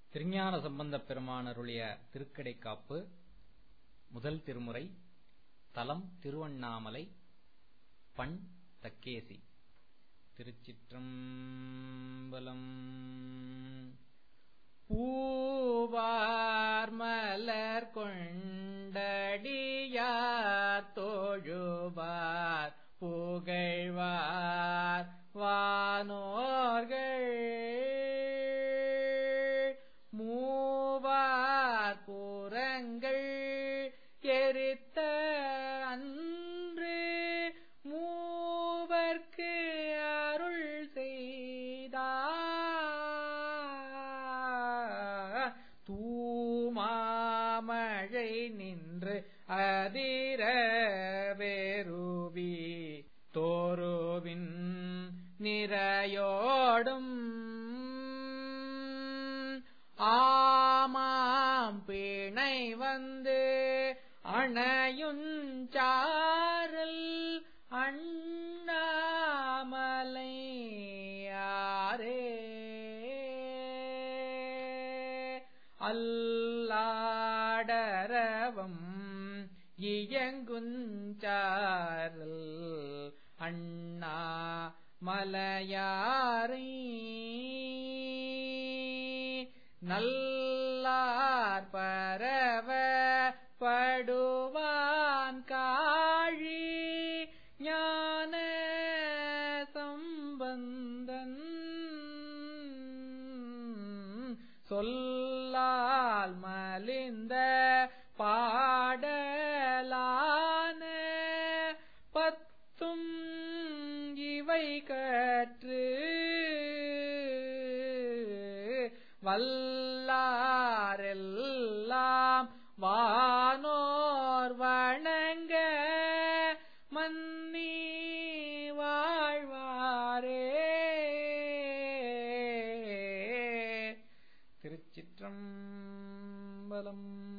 திருஞான சம்பந்தப் பெருமான் அருளிய திருக்கடைக்காப்பு முதல் திருமுறை தலம் திருவண்ணாமலை பண் தக்கேசி திருச்சிற்றம்பலம் பூவார் மலர் கொண்டடியார் தோழுவார் புகழ்வார் வானோர்கள் மூவார் புறங்கள் எரித்த அன்று மூவர்க்கு அருள் செய்தார் தூமாமழை நின்று அதிர வேருவி தோருவின் நிறையோடும் ஆமாம் பிணை வந்து அணையுஞ்சாரல் அண்ணாமலை யாரே அல்லாடரவம் இயங்குஞ்சாரல் அண்ணா மலையாரை நல்லார் பரவ படுவான் காழி ஞான சம்பந்தன் சொல்லால் மலிந்த பாடலான பத்தும் இவை கற்று வல்லாரெல்லாம் வானோர் வணங்க மன்னி வாழ்வாரே திருச்சிற்றம்பலம்